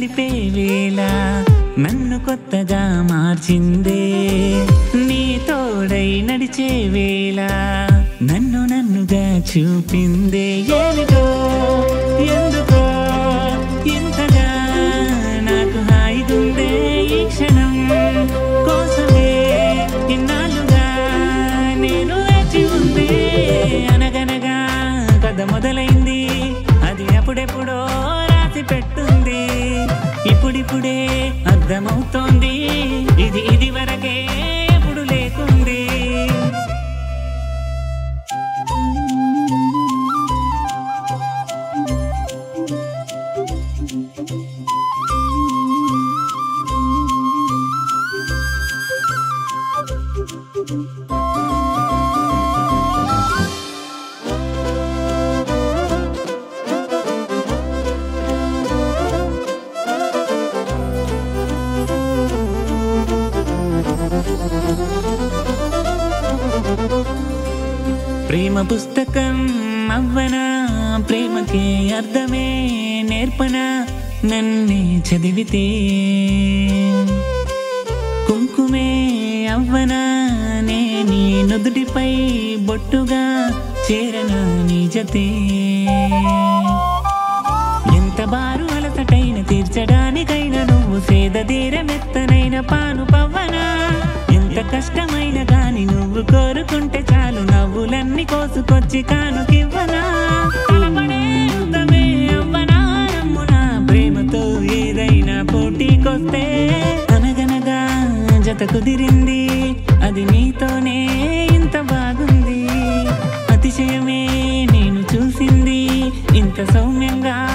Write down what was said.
కలిపే వేళ నన్ను కొత్తగా మార్చిందే నీ తోడై నడిచే వేళ నన్ను నన్నుగా చూపిందే ఏమిటో ఎందుకో ఇంతగా నాకు హాయిగుందే ఈ క్షణం కోసమే ఇన్నాళ్ళుగా నేను వేచి ఉందే అనగనగా కథ మొదలైంది అది అప్పుడెప్పుడో రాసి పెట్టుంది ఇప్పుడిప్పుడే అర్థమవుతోంది ఇది ఇది వరకే ఎప్పుడు లేకుంది ప్రేమ పుస్తకం అవ్వనా ప్రేమకే అర్థమే నేర్పనా నన్నే చదివితే కుంకుమే అవ్వనా నే నీ నుదుటిపై బొట్టుగా చేరనా నీ జతే ఎంత బారు అలసటైన తీర్చడానికైనా నువ్వు సేద తీరమెత్తనైన పాను పవ్వనా ఎంత కష్టమైన గాని నువ్వు కోరుకుంటే చాలు నవ్వులన్నీ కోసుకొచ్చి కానుకివ్వనా తలపడే యుద్ధమే అవ్వనా నమ్మునా ప్రేమతో ఏదైనా పోటీకొస్తే అనగనగా జత కుదిరింది అది నీతోనే ఇంత బాగుంది అతిశయమే నేను చూసింది ఇంత సౌమ్యంగా